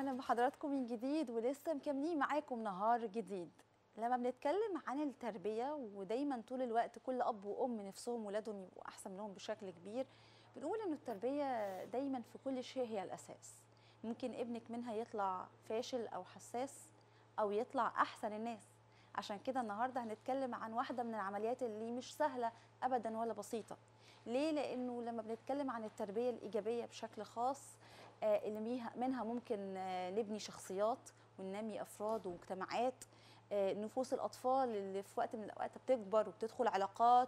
اهلا بحضراتكم من جديد ولسه مكملين معاكم نهار جديد لما بنتكلم عن التربيه ودايما طول الوقت كل اب وام نفسهم ولادهم يبقوا احسن منهم بشكل كبير بنقول ان التربيه دايما في كل شيء هي الاساس ممكن ابنك منها يطلع فاشل او حساس او يطلع احسن الناس عشان كده النهارده هنتكلم عن واحده من العمليات اللي مش سهله ابدا ولا بسيطه ليه لانه لما بنتكلم عن التربيه الايجابيه بشكل خاص آه، اللي ميها- منها ممكن آه، نبني شخصيات وننمي افراد ومجتمعات آه، نفوس الاطفال اللي في وقت من الاوقات بتكبر وبتدخل علاقات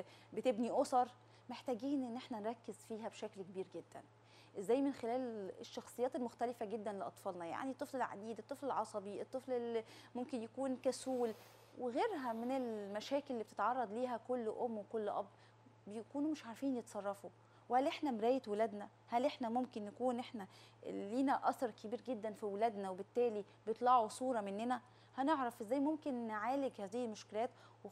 وبتبني اسر محتاجين ان احنا نركز فيها بشكل كبير جدا ازاي من خلال الشخصيات المختلفه جدا لاطفالنا يعني الطفل العنيد الطفل العصبي الطفل اللي ممكن يكون كسول وغيرها من المشاكل اللي بتتعرض ليها كل ام وكل اب بيكونوا مش عارفين يتصرفوا وهل احنا مرايه ولادنا هل احنا ممكن نكون احنا لينا اثر كبير جدا في ولادنا وبالتالي بيطلعوا صوره مننا هنعرف ازاي ممكن نعالج هذه المشكلات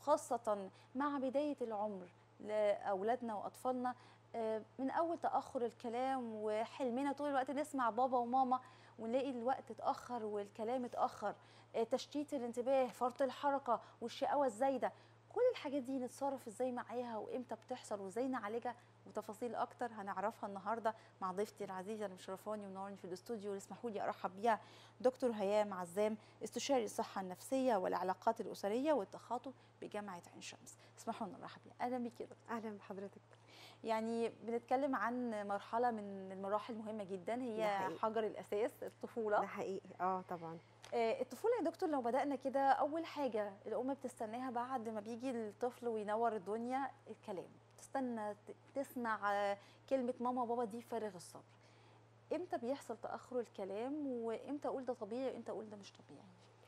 وخاصه مع بدايه العمر لاولادنا واطفالنا آه، من اول تاخر الكلام وحلمنا طول الوقت نسمع بابا وماما ونلاقي الوقت اتاخر والكلام اتاخر آه، تشتيت الانتباه فرط الحركه والشقاوه الزايده كل الحاجات دي نتصرف ازاي معاها وامتى بتحصل وازاي نعالجها وتفاصيل اكتر هنعرفها النهارده مع ضيفتي العزيزه اللي مشرفاني ومنورني في الاستوديو اللي اسمحوا لي ارحب بيها دكتور هيام عزام استشاري الصحه النفسيه والعلاقات الاسريه والتخاطب بجامعه عين شمس اسمحوا لنا نرحب بيها اهلا بيكي يا دكتور اهلا بحضرتك يعني بنتكلم عن مرحله من المراحل المهمه جدا ده هي حقيقي. حجر الاساس الطفوله ده حقيقي اه طبعا آه، الطفوله يا دكتور لو بدانا كده اول حاجه الام بتستناها بعد ما بيجي الطفل وينور الدنيا الكلام تستنى ت- تسمع آه، كلمه ماما وبابا دي فارغ الصبر امتى بيحصل تاخر الكلام وامتى اقول ده طبيعي وامتى اقول ده مش طبيعي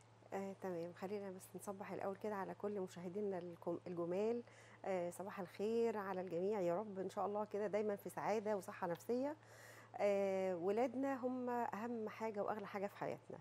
آه تمام خلينا بس نصبح الاول كده على كل مشاهدينا الكم- الجمال آه صباح الخير على الجميع يا رب ان شاء الله كده دايما في سعاده وصحه نفسيه آه ولادنا هم اهم حاجه واغلى حاجه في حياتنا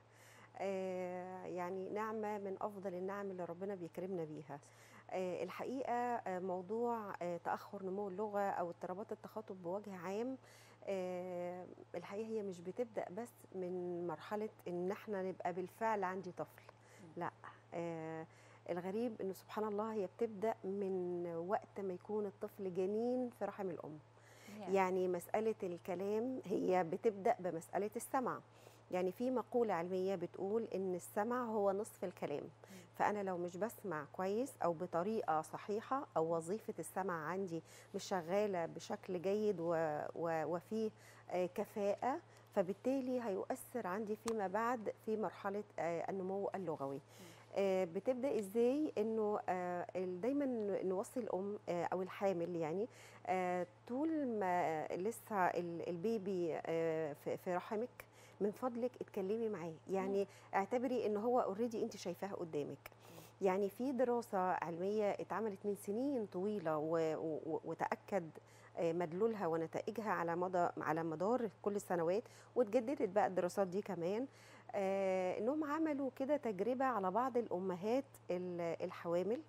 آه يعني نعمه من افضل النعم اللي ربنا بيكرمنا بيها آه الحقيقه آه موضوع آه تاخر نمو اللغه او اضطرابات التخاطب بوجه عام آه الحقيقه هي مش بتبدا بس من مرحله ان احنا نبقى بالفعل عندي طفل لا آه الغريب انه سبحان الله هي بتبدا من وقت ما يكون الطفل جنين في رحم الام يعني مسألة الكلام هي بتبدأ بمسألة السمع يعني في مقولة علمية بتقول إن السمع هو نصف الكلام فأنا لو مش بسمع كويس أو بطريقة صحيحة أو وظيفة السمع عندي مش شغالة بشكل جيد و... و... وفيه آه، كفاءة فبالتالي هيؤثر عندي فيما بعد في مرحلة آه، النمو اللغوي آه، بتبدا ازاي انه آه، ال- دايما نوصي الام آه، او الحامل يعني آه، طول ما لسه ال- البيبي آه، في في رحمك من فضلك اتكلمي معاه يعني اعتبري ان هو اوريدي انت شايفاه قدامك يعني في دراسه علميه اتعملت من سنين طويله و- و- وتاكد آه، مدلولها ونتائجها على مدى على مدار كل السنوات واتجددت بقى الدراسات دي كمان آه، انهم عملوا كده تجربه على بعض الامهات ال- الحوامل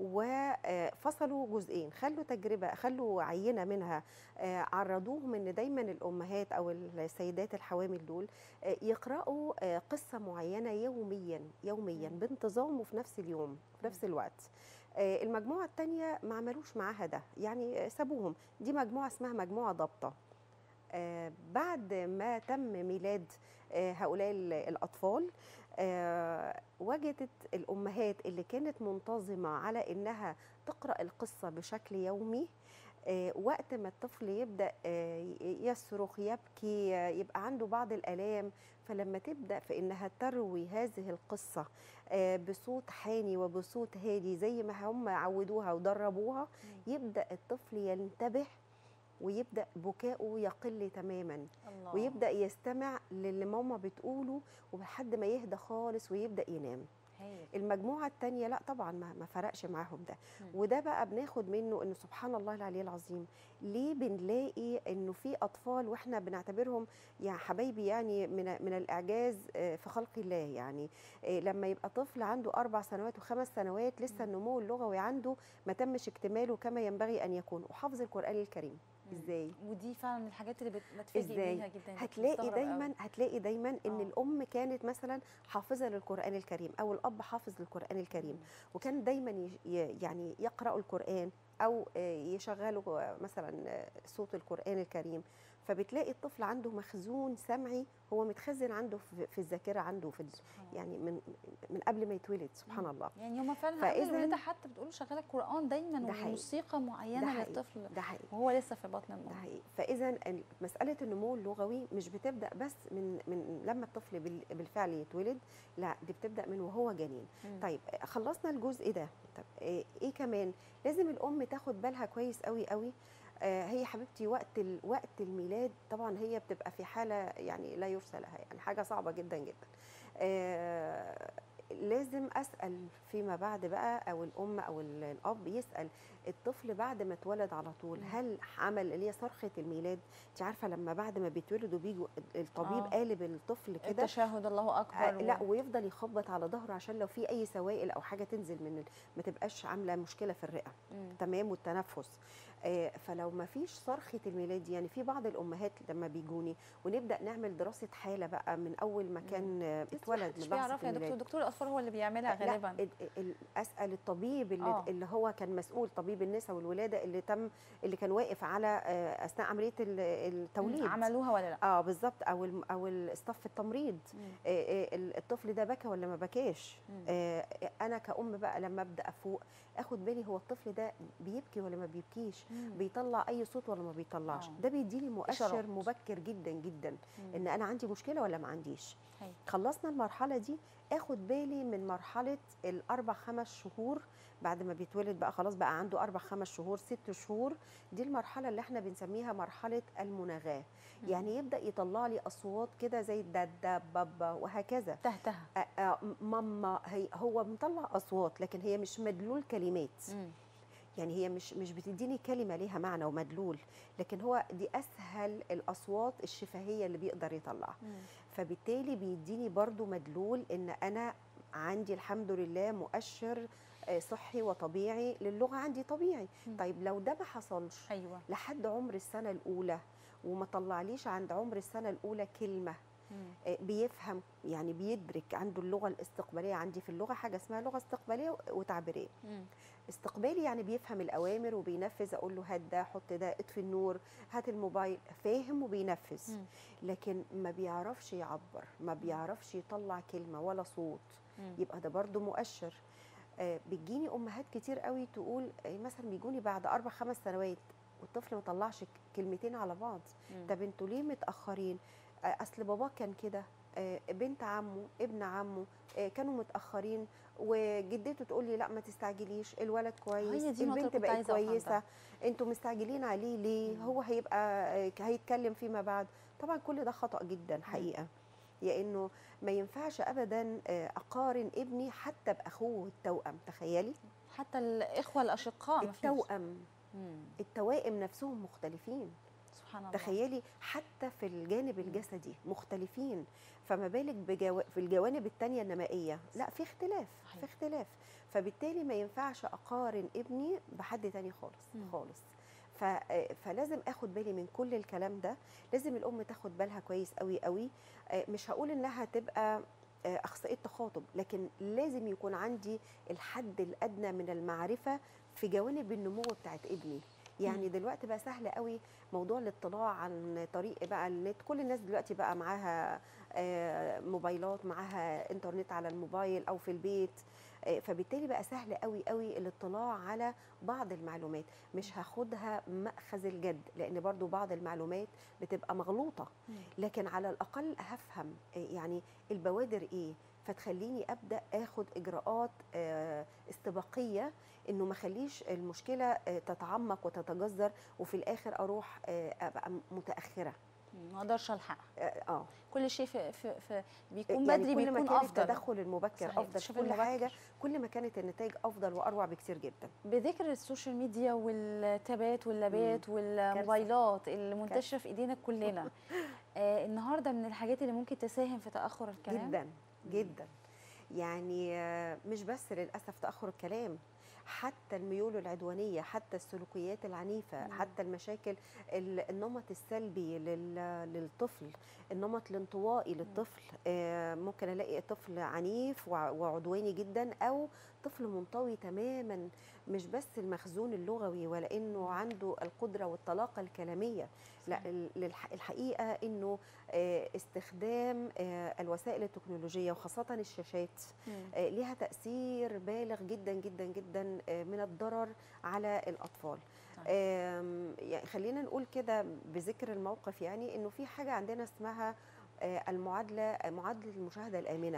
وفصلوا جزئين خلوا تجربه خلوا عينه منها آه، عرضوهم ان دايما الامهات او السيدات الحوامل دول آه، يقراوا آه، قصه معينه يوميا يوميا مم. بانتظام وفي نفس اليوم في نفس الوقت آه، المجموعه الثانيه ما عملوش معاها ده يعني آه، سابوهم دي مجموعه اسمها مجموعه ضابطه آه، بعد ما تم ميلاد آه، هؤلاء ال- الأطفال آه، وجدت الأمهات اللي كانت منتظمة على إنها تقرأ القصة بشكل يومي آه، وقت ما الطفل يبدأ آه، ي- يصرخ يبكي آه، يبقى عنده بعض الآلام فلما تبدأ في إنها تروي هذه القصة آه، بصوت حاني وبصوت هادي زي ما هم عودوها ودربوها يبدأ الطفل ينتبه ويبدأ بكاؤه يقل تماما الله ويبدا يستمع للي ماما بتقوله ولحد ما يهدى خالص ويبدا ينام هايل. المجموعه الثانيه لا طبعا ما, ما فرقش معاهم ده مم. وده بقى بناخد منه انه سبحان الله العلي العظيم ليه بنلاقي انه في اطفال واحنا بنعتبرهم يا حبايبي يعني من من الاعجاز آه، في خلق الله يعني آه، لما يبقى طفل عنده اربع سنوات وخمس سنوات لسه مم. النمو اللغوي عنده ما تمش اكتماله كما ينبغي ان يكون وحافظ القران الكريم مم. ازاي ودي فعلا من الحاجات اللي بت- بتفاجئ إزاي؟ بيها جدا هتلاقي بستغرب دايما قوي. هتلاقي دايما ان آه. الام كانت مثلا حافظه للقران الكريم او الاب حافظ للقران الكريم وكان دايما ي- ي- يعني يقرأوا القرآن أو آه، يشغلوا آه، مثلا آه، صوت القرآن الكريم فبتلاقي الطفل عنده مخزون سمعي هو متخزن عنده في في الذاكرة عنده في ال- سبحان الله. يعني من من قبل ما يتولد سبحان مم. الله يعني هما فعلا فإذا- قبل الولاده حتى بتقولوا شغاله القران دايما ده حقيقي. وموسيقى ده معينه حقيقي. للطفل ده حقيقي وهو لسه في بطن ده الام حقيقي فاذا ال- مساله النمو اللغوي مش بتبدا بس من من لما الطفل بال- بالفعل يتولد لا دي بتبدا من وهو جنين مم. طيب خلصنا الجزء ده طب ايه إيه كمان لازم الام تاخد بالها كويس قوي قوي آه هي حبيبتي وقت ال- وقت الميلاد طبعا هي بتبقى في حاله يعني لا يرثى لها يعني حاجه صعبه جدا جدا آه لازم اسال فيما بعد بقى او الام او ال- الاب يسال الطفل بعد ما اتولد على طول مم. هل عمل اللي هي صرخه الميلاد انت عارفه لما بعد ما بيتولدوا بيجوا الطبيب آه. قالب الطفل كده التشهد الله آه، اكبر لا و- ويفضل يخبط على ظهره عشان لو في اي سوائل او حاجه تنزل من ال- ما تبقاش عامله مشكله في الرئه مم. تمام والتنفس آه، فلو ما فيش صرخه الميلاد دي يعني في بعض الامهات لما بيجوني ونبدا نعمل دراسه حاله بقى من اول ما كان آه، اتولد محدش من بيعرف لحظه يا دكتور الميلاد دكتور الاطفال هو اللي بيعملها لا غالبا ال- ال- اسال الطبيب اللي, آه. اللي هو كان مسؤول طبيب النساء والولاده اللي تم اللي كان واقف على آه، اثناء عمليه ال- التوليد مم. عملوها ولا لا اه بالظبط او الم- او الصف التمريض مم. آه، آه، ال- الطفل ده بكى ولا ما بكاش مم. آه، انا كأم بقى لما ابدا افوق اخد بالي هو الطفل ده بيبكي ولا ما بيبكيش مم. بيطلع اي صوت ولا ما بيطلعش آه. ده بيديني مؤشر إشارات. مبكر جدا جدا مم. ان انا عندي مشكله ولا ما عنديش هي. خلصنا المرحله دي اخد بالي من مرحله الاربع خمس شهور بعد ما بيتولد بقى خلاص بقى عنده اربع خمس شهور ست شهور دي المرحله اللي احنا بنسميها مرحله المناغاه مم. يعني يبدا يطلع لي اصوات كده زي الدادا بابا وهكذا تهتها آه، آه، ماما هي هو مطلع اصوات لكن هي مش مدلول كلمات مم. يعني هي مش مش بتديني كلمه ليها معنى ومدلول لكن هو دي اسهل الاصوات الشفهيه اللي بيقدر يطلعها مم. فبالتالي بيديني برضو مدلول ان انا عندي الحمد لله مؤشر آه، صحي وطبيعي للغه عندي طبيعي مم. طيب لو ده ما حصلش ايوه لحد عمر السنه الاولى وما طلعليش عند عمر السنه الاولى كلمه مم. آه، بيفهم يعني بيدرك عنده اللغه الاستقباليه عندي في اللغه حاجه اسمها لغه استقباليه وتعبيريه مم. استقبالي يعني بيفهم الاوامر وبينفذ اقول له هات ده حط ده اطفي النور هات الموبايل فاهم وبينفذ مم. لكن ما بيعرفش يعبر ما بيعرفش يطلع كلمه ولا صوت مم. يبقى ده برضو مؤشر آه، بتجيني امهات كتير قوي تقول آه، مثلا بيجوني بعد اربع خمس سنوات والطفل ما طلعش ك- كلمتين على بعض مم. طب انتوا ليه متاخرين آه، اصل بابا كان كده آه، بنت عمه ابن عمه آه، كانوا متاخرين وجدته تقول لي لا ما تستعجليش الولد كويس هي دي النقطة البنت اللي كنت بقت عايزة أفهم كويسه ده. انتوا مستعجلين عليه ليه مم. هو هيبقى آه، هيتكلم فيما بعد طبعا كل ده خطا جدا حقيقه لانه ما ينفعش ابدا آه، اقارن ابني حتى باخوه التوأم تخيلي حتى الاخوه الاشقاء مفيش. التوأم مم. التوائم نفسهم مختلفين سبحان الله تخيلي حتى في الجانب مم. الجسدي مختلفين فما بالك بجو... في الجوانب التانية النمائية لا في اختلاف صحيح. في اختلاف فبالتالي ما ينفعش أقارن ابني بحد تاني خالص مم. خالص ف... آه، فلازم اخد بالي من كل الكلام ده لازم الام تاخد بالها كويس قوي قوي آه، مش هقول انها تبقى آه، اخصائيه تخاطب لكن لازم يكون عندي الحد الادنى من المعرفه في جوانب النمو بتاعت ابني يعني مم. دلوقتي بقى سهل قوي موضوع الاطلاع عن طريق بقى النت كل الناس دلوقتي بقى معاها آه، موبايلات معاها انترنت على الموبايل او في البيت آه، فبالتالي بقى سهل قوي قوي الاطلاع على بعض المعلومات مش هاخدها مأخذ الجد لان برضو بعض المعلومات بتبقى مغلوطة مم. لكن على الاقل هفهم آه، يعني البوادر ايه فتخليني ابدا اخد اجراءات آه، استباقيه انه ما اخليش المشكله آه، تتعمق وتتجذر وفي الاخر اروح آه، ابقى متاخره مم. ما اقدرش الحق اه آه. كل شيء في, في, في بيكون يعني بدري كل ما بيكون كان افضل التدخل المبكر صحيح، افضل في اكتشاف كل المبكر. حاجه كل ما كانت النتائج افضل واروع بكتير جدا بذكر السوشيال ميديا والتابات واللابات مم. والموبايلات اللي منتشره في ايدينا كلنا آه النهارده من الحاجات اللي ممكن تساهم في تاخر الكلام جدا جدا يعني آه، مش بس للاسف تاخر الكلام حتى الميول العدوانيه حتى السلوكيات العنيفه مم. حتى المشاكل ال- النمط السلبي لل- للطفل النمط الانطوائي للطفل آه، ممكن الاقي طفل عنيف وع- وعدواني جدا او طفل منطوي تماما مش بس المخزون اللغوي ولا انه عنده القدره والطلاقه الكلاميه لا ال- للح- الحقيقه انه آه، استخدام آه، الوسائل التكنولوجيه وخاصه الشاشات مم. آه، ليها تأثير بالغ جدا جدا جدا آه، من الضرر على الأطفال طيب. آم، يعني خلينا نقول كده بذكر الموقف يعني إنه في حاجة عندنا اسمها آه، المعادلة آه، معادلة المشاهدة الآمنة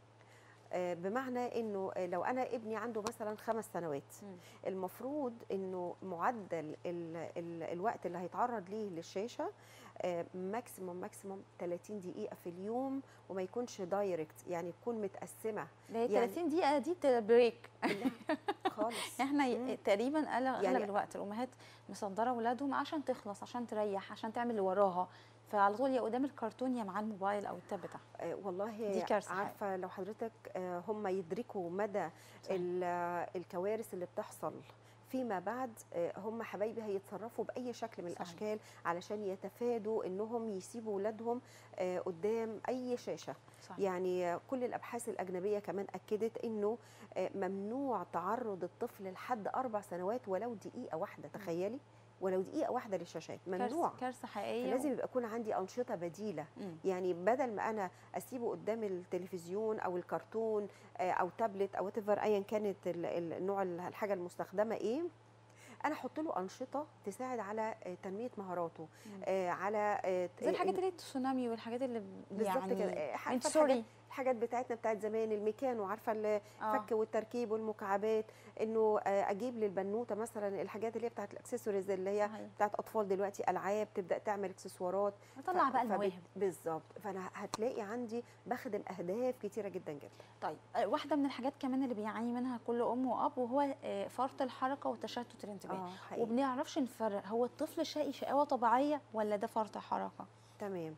آه، بمعنى انه آه، لو انا ابني عنده مثلا خمس سنوات مم. المفروض انه معدل ال ال الوقت اللي هيتعرض ليه للشاشه ماكسيموم ماكسيموم 30 دقيقه في اليوم وما يكونش دايركت يعني تكون متقسمه ده هي يعني- 30 دقيقه دي بتبقى بريك لا، خالص احنا ي- مم. تقريبا أغلب يعني- يعني الوقت الامهات مصدره اولادهم عشان تخلص عشان تريح عشان تعمل اللي وراها فعلى طول يا قدام الكرتون يا معاه الموبايل او التاب بتاعها آه، والله دي كارثة عارفه لو حضرتك آه، هم يدركوا مدى صح. ال- آه، الكوارث اللي بتحصل فيما بعد آه، هم حبايبي هيتصرفوا باي شكل من صحيح. الاشكال علشان يتفادوا انهم يسيبوا اولادهم آه، قدام اي شاشه صح يعني آه، كل الابحاث الاجنبيه كمان اكدت انه آه، ممنوع تعرض الطفل لحد اربع سنوات ولو دقيقه واحده تخيلي ولو دقيقه واحده للشاشات ممنوع كارثه كارثه حقيقيه فلازم يبقى يكون عندي انشطه بديله مم. يعني بدل ما انا اسيبه قدام التلفزيون او الكرتون آه، او تابلت او whatever ايا كانت ال- ال- النوع ال- الحاجه المستخدمه ايه انا احط له انشطه تساعد على آه، تنميه مهاراته مم. آه، على آه، زي الحاجات إن- اللي هي التسونامي والحاجات اللي بالظبط يعني كده آه، عارفة انت الحاجات سوري الحاجات بتاعتنا بتاعت زمان الميكانو عارفه آه. الفك والتركيب والمكعبات انه آه، اجيب للبنوته مثلا الحاجات اللي هي بتاعت الاكسسوارز اللي هي صحيح. بتاعت اطفال دلوقتي العاب تبدا تعمل اكسسوارات نطلع ف- بقى فبت- المواهب بالظبط فانا هتلاقي عندي بخدم اهداف كتيره جدا جدا طيب آه، واحده من الحاجات كمان اللي بيعاني منها كل ام واب وهو آه، فرط الحركه وتشتت الانتباه اه حقيقي وبنعرفش نفرق هو الطفل شقي شقاوه طبيعيه ولا ده فرط حركه تمام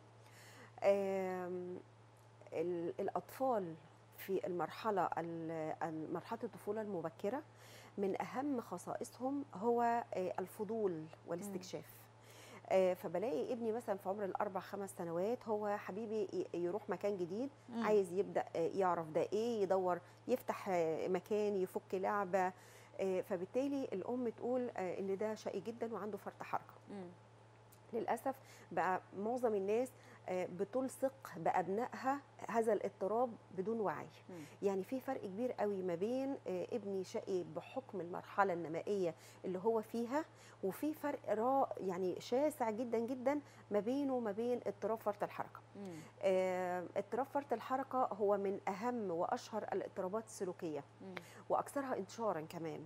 آم، ال- الأطفال في المرحلة ال- ال- مرحلة الطفولة المبكرة من أهم خصائصهم هو آه، الفضول والاستكشاف آه، فبلاقي ابني مثلا في عمر الأربع خمس سنوات هو حبيبي ي- يروح مكان جديد مم. عايز يبدأ آه، يعرف ده إيه يدور يفتح آه، مكان يفك لعبة آه، فبالتالي الأم تقول آه، إن ده شقي جدا وعنده فرط حركة مم. للاسف بقى معظم الناس آه، بتلصق بابنائها هذا الاضطراب بدون وعي مم. يعني في فرق كبير قوي ما بين آه، ابني شقي بحكم المرحله النمائيه اللي هو فيها وفي فرق را يعني شاسع جدا جدا ما بينه وما بين اضطراب فرط الحركه مم. آه، اضطراب فرط الحركه هو من اهم واشهر الاضطرابات السلوكيه مم. واكثرها انتشارا كمان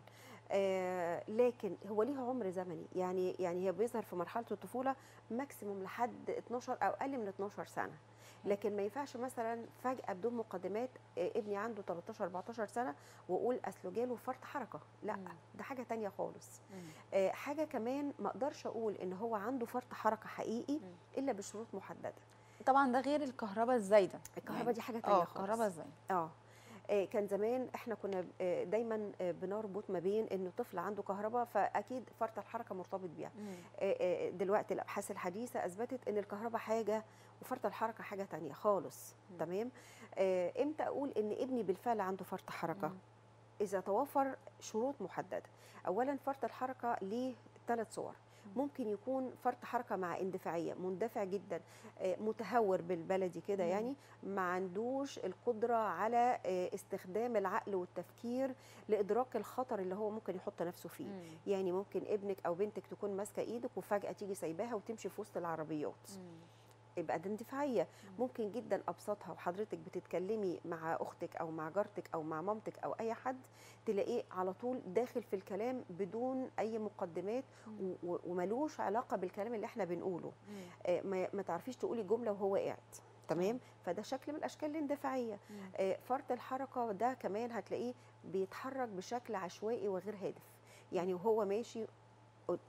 آه لكن هو ليه عمر زمني يعني يعني هي بيظهر في مرحله الطفوله ماكسيموم لحد 12 او اقل من 12 سنه لكن ما ينفعش مثلا فجاه بدون مقدمات آه ابني عنده 13 14 سنه واقول اصله جاله فرط حركه لا مم. ده حاجه تانية خالص مم. آه حاجه كمان ما اقدرش اقول ان هو عنده فرط حركه حقيقي مم. الا بشروط محدده طبعا ده غير الكهرباء الزايده الكهرباء دي حاجه تانية اه خالص الكهرباء الزايده اه آه، كان زمان احنا كنا آه، دايما آه، بنربط ما بين انه طفل عنده كهرباء فاكيد فرط الحركه مرتبط بيها مم. آه، آه، دلوقتي الابحاث الحديثه اثبتت ان الكهرباء حاجه وفرط الحركه حاجه تانية خالص مم. تمام آه، امتى اقول ان ابني بالفعل عنده فرط حركه مم. اذا توفر شروط محدده اولا فرط الحركه ليه ثلاث صور ممكن يكون فرط حركه مع اندفاعيه مندفع جدا آه، متهور بالبلدي كده مم. يعني ما عندوش القدره على آه، استخدام العقل والتفكير لادراك الخطر اللي هو ممكن يحط نفسه فيه مم. يعني ممكن ابنك او بنتك تكون ماسكه ايدك وفجاه تيجي سايباها وتمشي في وسط العربيات مم. يبقى ده اندفاعيه ممكن جدا ابسطها وحضرتك بتتكلمي مع اختك او مع جارتك او مع مامتك او اي حد تلاقيه على طول داخل في الكلام بدون اي مقدمات مم. و- و- وملوش علاقه بالكلام اللي احنا بنقوله مم. آه، ما ما تعرفيش تقولي جمله وهو قاعد تمام فده شكل من الاشكال الاندفاعيه مم. آه، فرط الحركه ده كمان هتلاقيه بيتحرك بشكل عشوائي وغير هادف يعني وهو ماشي قد- م-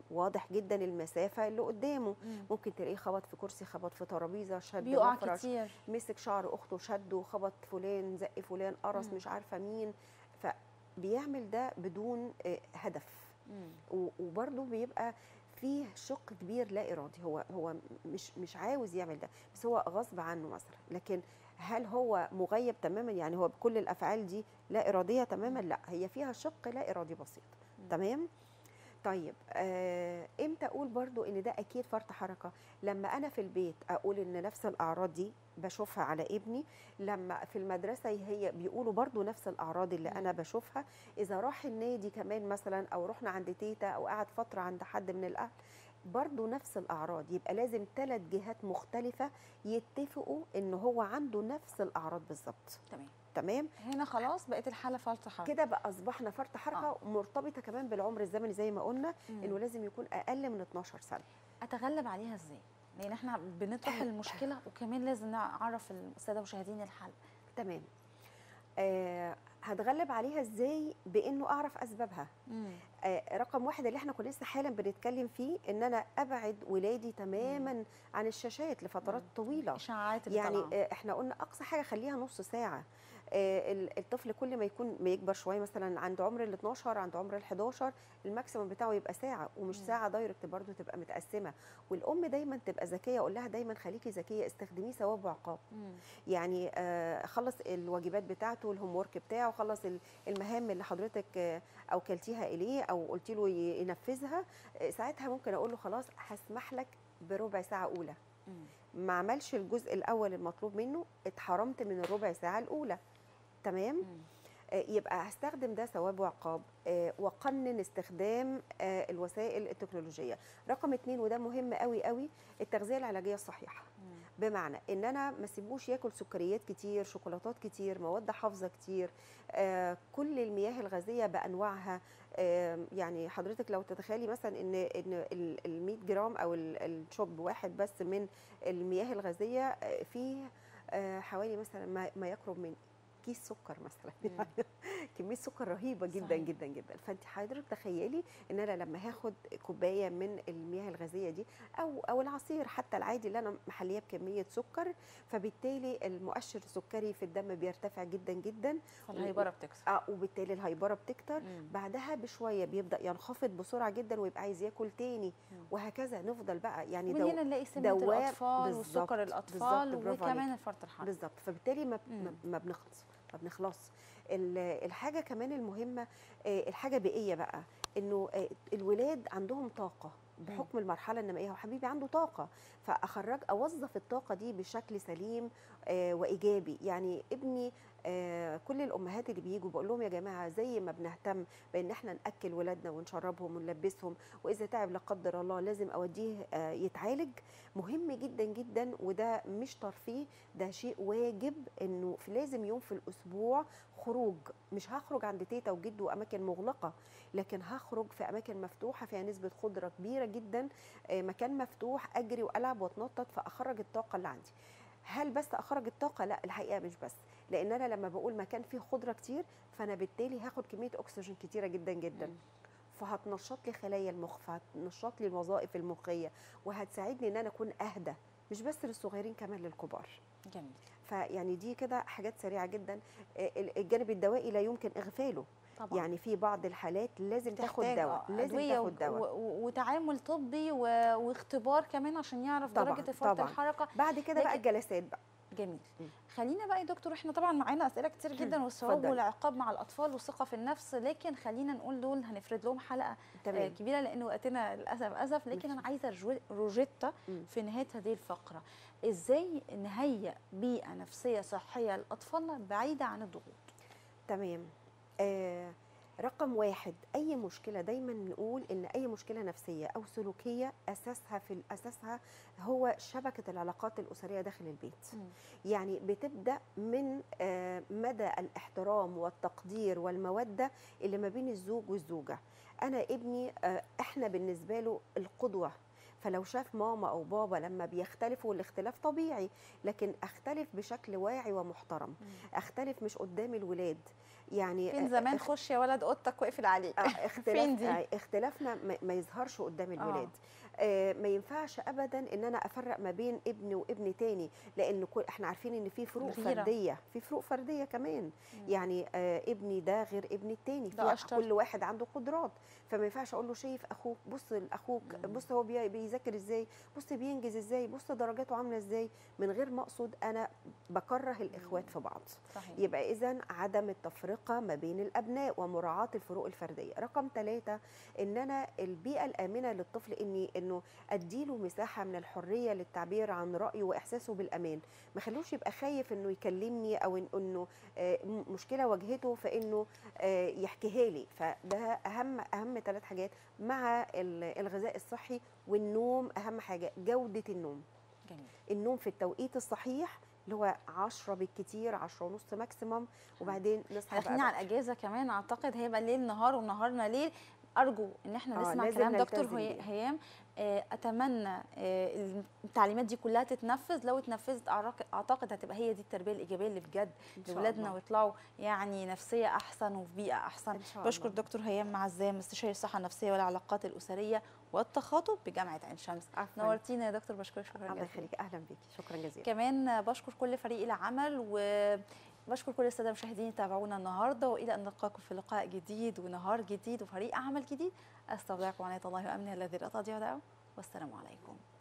واضح جدا المسافه اللي قدامه مم. ممكن تلاقيه خبط في كرسي خبط في ترابيزه شد بيقع مفرش كتير مسك شعر اخته شده خبط فلان زق فلان قرص مم. مش عارفه مين فبيعمل ده بدون آه، هدف مم. و- وبرضه بيبقى فيه شق كبير لا ارادي هو هو مش مش عاوز يعمل ده بس هو غصب عنه مثلا لكن هل هو مغيب تماما يعني هو بكل الافعال دي لا اراديه تماما لا هي فيها شق لا ارادي بسيط مم. تمام طيب آه امتى اقول برضو ان ده اكيد فرط حركه لما انا في البيت اقول ان نفس الاعراض دي بشوفها على ابني لما في المدرسه هي بيقولوا برضو نفس الاعراض اللي مم. انا بشوفها اذا راح النادي كمان مثلا او رحنا عند تيتا او قعد فتره عند حد من الاهل برضو نفس الاعراض يبقى لازم ثلاث جهات مختلفه يتفقوا ان هو عنده نفس الاعراض بالظبط تمام تمام هنا خلاص بقت الحاله فرط حركه كده بقى اصبحنا فرط حركه آه. مرتبطه كمان بالعمر الزمني زي ما قلنا مم. انه لازم يكون اقل من 12 سنه اتغلب عليها ازاي لان احنا بنطرح المشكله وكمان لازم نعرف الساده المشاهدين الحل تمام آه هتغلب عليها ازاي بانه اعرف اسبابها مم. آه رقم واحد اللي احنا كنا لسه حالا بنتكلم فيه ان انا ابعد ولادي تماما عن الشاشات لفترات مم. طويله اشاعات اللي يعني طالعة. آه، احنا قلنا اقصى حاجه خليها نص ساعه آه، ال- الطفل كل ما يكون ما يكبر شويه مثلا عند عمر ال 12 عند عمر ال 11 الماكسيمم بتاعه يبقى ساعه ومش مم. ساعه دايركت برضو تبقى متقسمه والام دايما تبقى ذكيه اقول لها دايما خليكي ذكيه استخدميه ثواب وعقاب مم. يعني آه، خلص الواجبات بتاعته الهوم ورك بتاعه خلص ال- المهام اللي حضرتك آه، اوكلتيها اليه او قلت له ي- ينفذها آه، ساعتها ممكن اقول له خلاص هسمح لك بربع ساعه اولى مم. ما عملش الجزء الاول المطلوب منه اتحرمت من الربع ساعه الاولى تمام مم. آه، يبقى هستخدم ده ثواب وعقاب آه، وقنن استخدام آه، الوسائل التكنولوجيه رقم اتنين وده مهم قوي قوي التغذيه العلاجيه الصحيحه مم. بمعنى ان انا ما اسيبوش ياكل سكريات كتير شوكولاتات كتير مواد حافظه كتير آه كل المياه الغازيه بانواعها آه يعني حضرتك لو تتخيلي مثلا ان ان ال 100 جرام او ال- الشوب واحد بس من المياه الغازيه آه، فيه آه حوالي مثلا ما, ما يقرب من كيس سكر مثلا مم. يعني كميه سكر رهيبه جدا صحيح. جدا جدا فانت حضرتك تخيلي ان انا لما هاخد كوبايه من المياه الغازيه دي او او العصير حتى العادي اللي انا محليه بكميه سكر فبالتالي المؤشر السكري في الدم بيرتفع جدا جدا فالهيبره بتكسر اه وبالتالي الهيبره بتكتر مم. بعدها بشويه بيبدا ينخفض بسرعه جدا ويبقى عايز ياكل تاني مم. وهكذا نفضل بقى يعني ومن دو- هنا نلاقي سمنه دوام الاطفال بالظبط، وسكر الاطفال بالظبط، برافو وكمان عليكي. الفرط الحركي بالظبط فبالتالي ما مم. ما- ما بنخلص ما بنخلص ال- الحاجه كمان المهمه آه، الحاجه بيئيه بقى انه آه، الولاد عندهم طاقه بحكم المرحله النمائيه هو حبيبي عنده طاقه فاخرج اوظف الطاقه دي بشكل سليم آه، وايجابي يعني ابني آه، كل الامهات اللي بيجوا بقول لهم يا جماعه زي ما بنهتم بان احنا ناكل ولادنا ونشربهم ونلبسهم واذا تعب لا قدر الله لازم اوديه آه، يتعالج مهم جدا جدا وده مش ترفيه ده شيء واجب انه في لازم يوم في الاسبوع خروج مش هخرج عند تيتا وجد واماكن مغلقه لكن هخرج في اماكن مفتوحه فيها نسبه خضره كبيره جدا آه، مكان مفتوح اجري والعب واتنطط فاخرج الطاقه اللي عندي هل بس اخرج الطاقه لا الحقيقه مش بس لان انا لما بقول مكان فيه خضره كتير فانا بالتالي هاخد كميه اكسجين كتيره جدا جدا مم. فهتنشط لي خلايا المخ فهتنشط لي الوظائف المخيه وهتساعدني ان انا اكون اهدى مش بس للصغيرين كمان للكبار جميل فيعني دي كده حاجات سريعه جدا آه، الجانب الدوائي لا يمكن اغفاله طبعا يعني في بعض الحالات لازم تاخد تحتاج دواء آه، لازم أدوية تاخد و- دواء و- وتعامل طبي و... واختبار كمان عشان يعرف طبعاً، درجه فرط طبعاً. الحركه بعد كده بقى لكن- الجلسات بقى جميل م. خلينا بقى يا دكتور احنا طبعا معانا اسئله كتير جدا والثواب اتفضلي. والعقاب مع الاطفال والثقه في النفس لكن خلينا نقول دول هنفرد لهم حلقه آه، تمام كبيره لان وقتنا للاسف اسف لكن انا عايزه رجو- روجيتا مم. في نهايه هذه الفقره ازاي نهيئ بيئه نفسيه صحيه لاطفالنا بعيده عن الضغوط تمام آه رقم واحد اي مشكله دايما نقول ان اي مشكله نفسيه او سلوكيه اساسها في اساسها هو شبكه العلاقات الاسريه داخل البيت يعني بتبدا من آه، مدى الاحترام والتقدير والموده اللي ما بين الزوج والزوجه انا ابني آه، احنا بالنسبه له القدوه فلو شاف ماما او بابا لما بيختلفوا الاختلاف طبيعي لكن اختلف بشكل واعي ومحترم اختلف مش قدام الولاد يعني فين آه، زمان اخ- خش يا ولد اوضتك واقفل عليك آه، فين اختلاف دي؟ آه، اختلافنا ما- ما يظهرش قدام الولاد آه، ما ينفعش ابدا ان انا افرق ما بين ابن وابن تاني لان كل احنا عارفين ان في فروق الغيرة. فرديه في فروق فرديه كمان مم. يعني آه ابني ده غير ابني التاني ده في أشطر. كل واحد عنده قدرات فما ينفعش اقول له شايف اخوك بص لاخوك مم. بص هو بي- بيذاكر ازاي بص بينجز ازاي بص درجاته عامله ازاي من غير ما اقصد انا بكره الاخوات مم. في بعض صحيح يبقى اذا عدم التفرقه ما بين الابناء ومراعاه الفروق الفرديه رقم ثلاثة ان انا البيئه الامنه للطفل اني انه اديله مساحه من الحريه للتعبير عن رايه واحساسه بالامان ما خلوش يبقى خايف انه يكلمني او إن- انه آه، م- مشكله واجهته فانه آه، يحكيها لي فده اهم اهم ثلاث حاجات مع ال- الغذاء الصحي والنوم اهم حاجه جوده النوم جميل النوم في التوقيت الصحيح اللي هو 10 بالكتير 10 ونص ماكسيمم وبعدين نصحى داخلين بقى على الاجازه كمان اعتقد هيبقى ليل نهار ونهارنا ليل ارجو ان احنا آه، نسمع لازم كلام دكتور نلتزم هي- بيه. هيام آه، اتمنى آه، التعليمات دي كلها تتنفذ لو اتنفذت أعرق- اعتقد هتبقى هي دي التربيه الايجابيه اللي بجد إن شاء لاولادنا الله. ويطلعوا يعني نفسيه احسن وفي بيئه احسن إن شاء بشكر الله. دكتور هيام معزام استشاري الصحه النفسيه والعلاقات الاسريه والتخاطب بجامعه عين شمس عفواً. نورتينا يا دكتور بشكرك شكرا الله جزيلا يخليك اهلا بيكي شكرا جزيلا كمان بشكر كل فريق العمل وبشكر كل الساده المشاهدين اللي تابعونا النهارده والى ان نلقاكم في لقاء جديد ونهار جديد وفريق عمل جديد استودعكم عنايه الله وامنه الذي لا تضيع ودائعه والسلام عليكم